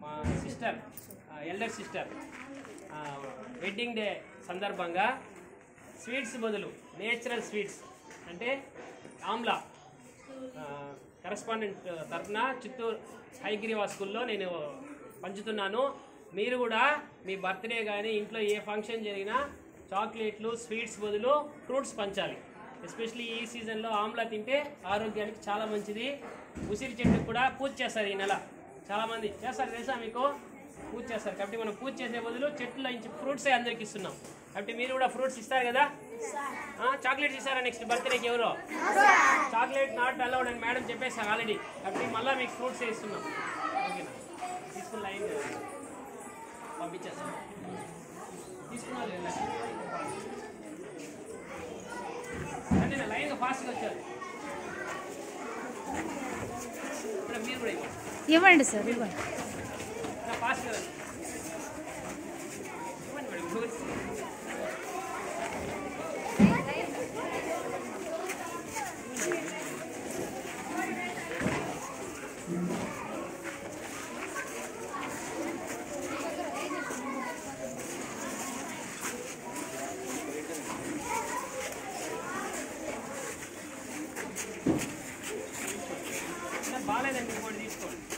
మా sister elder sister wedding day సందర్భంగా sweets బదులు నేచురల్ స్వీట్స్ అంటే ఆమ్లా కరస్పాండెంట్ తరఫున చిత్తూరు హైగిరివా స్కూల్లో నేను పంచుతున్నాను మీరు కూడా మీ బర్త్డే కానీ ఇంట్లో ఏ ఫంక్షన్ జరిగినా చాక్లెట్లు స్వీట్స్ బదులు ఫ్రూట్స్ పంచాలి ఎస్పెషలీ ఈ సీజన్లో ఆమ్లా తింటే ఆరోగ్యానికి చాలా మంచిది ఉసిరి చెట్టుకు కూడా పూజ చేస్తారు ఈ నెల చాలామంది చేస్తారు తెలుసా మీకు పూజ చేస్తారు కాబట్టి మనం పూజ చేసే బదులు చెట్టులో నుంచి ఫ్రూట్సే అందరికి ఇస్తున్నాం కాబట్టి మీరు కూడా ఫ్రూట్స్ ఇస్తారు కదా చాక్లెట్స్ ఇస్తారా నెక్స్ట్ బర్త్డేకి ఎవరో చాక్లెట్ నాట్ అలౌడ్ అని మేడం చెప్పేసారు ఆల్రెడీ కాబట్టి మళ్ళీ మీకు ఫ్రూట్స్ ఇస్తున్నాం ఓకేనా తీసుకున్న లైన్ పంపించేస్తాం తీసుకున్నారు కదా? అంటే నా లైన్ ఫాస్ట్గా వచ్చారు ఇప్పుడు మీరు కూడా ఇవ్వండి. ఇవ్వండి సార్ ఇవ్వండి నా ఫాస్ట్గా రండి. ఇవ్వండి మేడం ఫ్రూట్స్ బాగాలేదండి ఇంకోటి తీసుకోండి